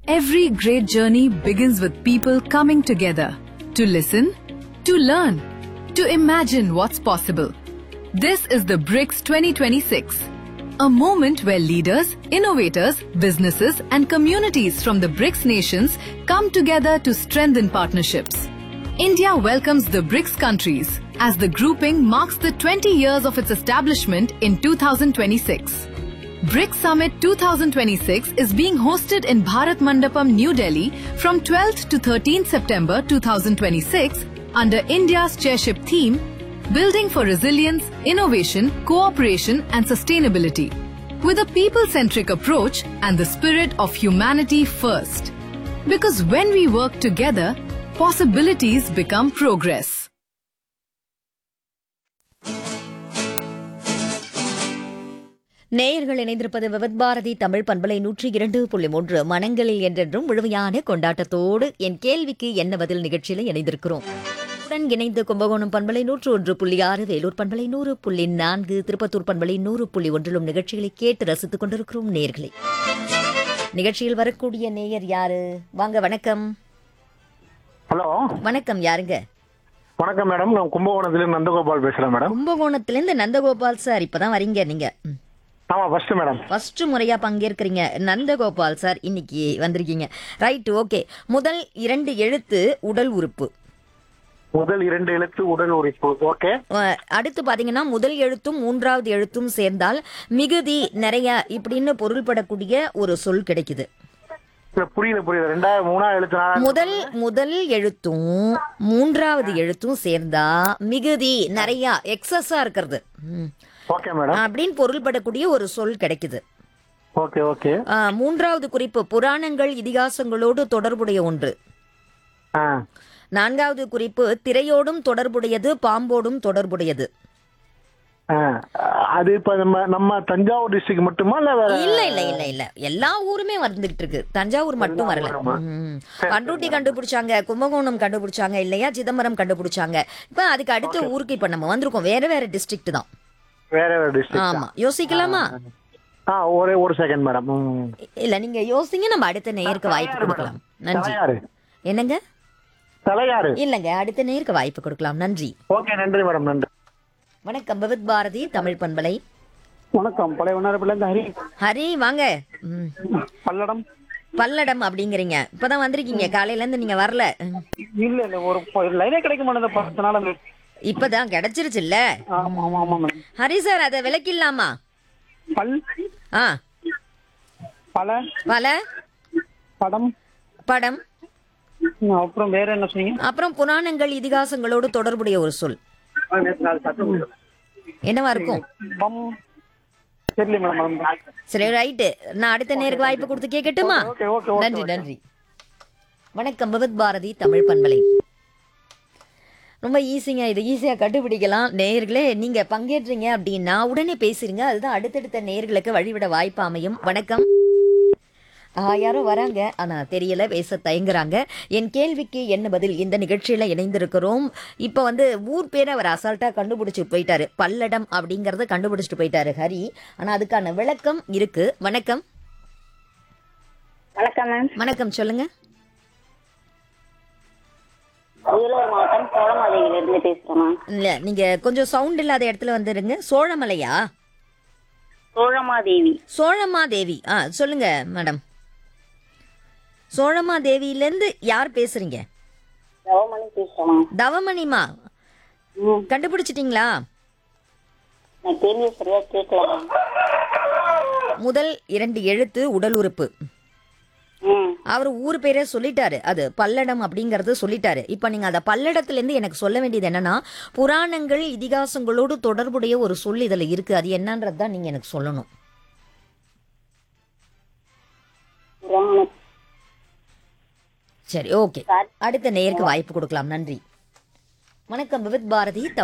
Every great journey begins with people coming together to listen, to learn, to imagine what's possible. This is the BRICS 2026, a moment where leaders, innovators, businesses, and communities from the BRICS nations come together to strengthen partnerships. India welcomes the BRICS countries as the grouping marks the 20 years of its establishment in 2026. BRICS Summit 2026 is being hosted in Bharat Mandapam, New Delhi from 12th to 13th September 2026 under India's chairship theme Building for Resilience, Innovation, Cooperation and Sustainability with a people-centric approach and the spirit of humanity first. Because when we work together, possibilities become progress. நேயர்கள் இணைந்திருப்பது விவத் பாரதி தமிழ் பண்பலை நூற்றி இரண்டு புள்ளி மூன்று மனங்களில் என்றென்றும் முழுமையான கொண்டாட்டத்தோடு என் கேள்விக்கு என்ன பதில் நிகழ்ச்சியில இணைந்திருக்கிறோம் உடன் இணைந்து கும்பகோணம் பண்பலை நூற்று ஒன்று புள்ளி ஆறு வேலூர் பண்பலை நூறு புள்ளி நான்கு திருப்பத்தூர் பண்பலை நூறு புள்ளி ஒன்றிலும் நிகழ்ச்சிகளை கேட்டு ரசித்துக் கொண்டிருக்கிறோம் நேயர்களே நிகழ்ச்சியில் வரக்கூடிய நேயர் யாரு வாங்க வணக்கம் ஹலோ வணக்கம் யாருங்க வணக்கம் மேடம் நான் கும்பகோணத்திலிருந்து நந்தகோபால் பேசுறேன் மேடம் கும்பகோணத்திலிருந்து நந்தகோபால் சார் இப்பதான் வரீங்க நீங்க ம். ஆமா ஃபர்ஸ்ட் மேடம் ஃபர்ஸ்ட் முறையா பங்கேற்கிறீங்க நந்தகோபால் சார் இன்னைக்கு வந்திருக்கீங்க ரைட் ஓகே முதல் இரண்டு எழுத்து உடல் உறுப்பு முதல் இரண்டு எழுத்து உடல் உறுப்பு ஓகே அஹ், அடுத்து பாத்தீங்கன்னா முதல் எழுத்தும் மூன்றாவது எழுத்தும் சேர்ந்தால் மிகுதி நிறைய இப்படின்னு பொருள்படக்கூடிய ஒரு சொல் கிடைக்குது இல்ல புரியல புரியல ரெண்டாவது மூணாவது எழுத்து நாலாவது முதல் முதல் எழுத்தும் மூன்றாவது எழுத்தும் சேர்ந்தா மிகுதி நிறைய எக்ஸஸா இருக்கிறது ம். ஓகே மேடம் அப்படின்னு பொருள்படக்கூடிய ஒரு சொல் கிடைக்குது ஓகே ஓகே அஹ், மூன்றாவது குறிப்பு புராணங்கள் இதிகாசங்களோடு தொடர்புடைய ஒன்று ஆ நான்காவது குறிப்பு திரையோடும் தொடர்புடையது பாம்போடும் தொடர்புடையது ஆ. அது இப்ப நம்ம நம்ம தஞ்சாவூர் டிஸ்ட்ரிக்ட் மட்டுமா இல்ல வேற இல்ல இல்ல இல்ல இல்ல எல்லா ஊருமே வந்துகிட்டு இருக்கு தஞ்சாவூர் மட்டும் வரல ம். பண்ருட்டி கண்டுபிடிச்சாங்க கும்பகோணம் கண்டுபிடிச்சாங்க இல்லையா சிதம்பரம் கண்டுபிடிச்சாங்க இப்ப அதுக்கு அடுத்த ஊருக்கு இப்ப நம்ம வந்திருக்கோம் வேற வேற டிஸ்ட்ரிக்ட் தான் வேற வேற டிஸ்ட்ரிக்ட் ஆமா யோசிக்கலாமா ஆ ஒரே ஒரு செகண்ட் மேடம் ம். இல்ல நீங்க யோசிங்க நம்ம அடுத்த நேருக்கு வாய்ப்பு கொடுக்கலாம் நன்றி தலையாறு என்னங்க தலையாறு இல்லங்க அடுத்த நேருக்கு வாய்ப்பு கொடுக்கலாம் நன்றி ஓகே நன்றி மேடம் நன்றி வணக்கம் பவித் பாரதி தமிழ் பண்பலை வணக்கம் பழைய உணர்வுல இருந்து ஹரி ஹரி வாங்க ம். பல்லடம் பல்லடம் அப்படிங்கிறீங்க இப்பதான் வந்திருக்கீங்க காலையில இருந்து நீங்க வரல ம். இல்ல இல்ல ஒரு லைனே கிடைக்க மாட்டேங்குது பத்து நாள் இப்பதான் கிடைச்சிருச்சுல்ல ஆமா ஆமா ஆமா மேடம் ஹரி சார் அதை விளக்கிடலாமா பல் ஆ பல பல படம் படம் அப்புறம் வேற என்ன சொன்னீங்க அப்புறம் புராணங்கள் இதிகாசங்களோடு தொடர்புடைய ஒரு சொல் என்னவா இருக்கும் பம் தெரியல மேடம் சரி ரைட்டு நான் அடுத்த நேருக்கு வாய்ப்பு கொடுத்து கேட்கட்டுமா ஓகே ஓகே ஓகே நன்றி நன்றி வணக்கம் பகவத் பாரதி தமிழ் பண்பலை ரொம்ப ஈஸிங்க இது ஈஸியா கண்டுபிடிக்கலாம் நேயர்களே நீங்க பங்கேற்றீங்க அப்படின்னா உடனே பேசுறீங்க அதுதான் அடுத்தடுத்த நேயர்களுக்கு வழிவிட வாய்ப்பு அமையும் வணக்கம் ஆ, யாரோ வராங்க ஆனா தெரியல பேச தயங்குறாங்க என் கேள்விக்கு என்ன பதில் இந்த நிகழ்ச்சியில இணைந்திருக்கிறோம் இப்போ வந்து ஊர் பேரை அவர் அசால்ட்டா கண்டுபிடிச்சு போயிட்டாரு பல்லடம் அப்படிங்கறத கண்டுபிடிச்சிட்டு போயிட்டாரு ஹரி ஆனா அதுக்கான விளக்கம் இருக்கு வணக்கம் வணக்கம் மேம் வணக்கம் சொல்லுங்க அரியலூர் மாவட்டம் சோழமாதேவியிலிருந்து பேசுறேன் மேம் இல்ல நீங்க கொஞ்சம் சவுண்ட் இல்லாத இடத்துல வந்துருங்க சோழமலையா சோழமாதேவி சோழமா தேவி ஆ சொல்லுங்க மேடம் சோழமா தேவியிலேருந்து யார் பேசுறீங்க தவமணி பேசுறேன் மேம் தவமணிமா ம், கண்டுபிடிச்சிட்டீங்களா நான் கேள்வி சரியா கேட்கல மேம் முதல் இரண்டு எழுத்து உடல் உறுப்பு ம் அவர் ஊர் பேரே சொல்லிட்டாரு அது பல்லடம் அப்படிங்கறது சொல்லிட்டாரு இப்ப நீங்க அந்த பல்லடத்துல இருந்து எனக்கு சொல்ல வேண்டியது என்னன்னா புராணங்கள் இதிகாசங்களோடு தொடர்புடைய ஒரு சொல் இதுல இருக்கு அது என்னன்றது தான் நீங்க எனக்கு சொல்லணும் புராண சரி ஓகே அடுத்த நேருக்கு வாய்ப்பு கொடுக்கலாம் நன்றி வணக்கம் விவித் பாரதி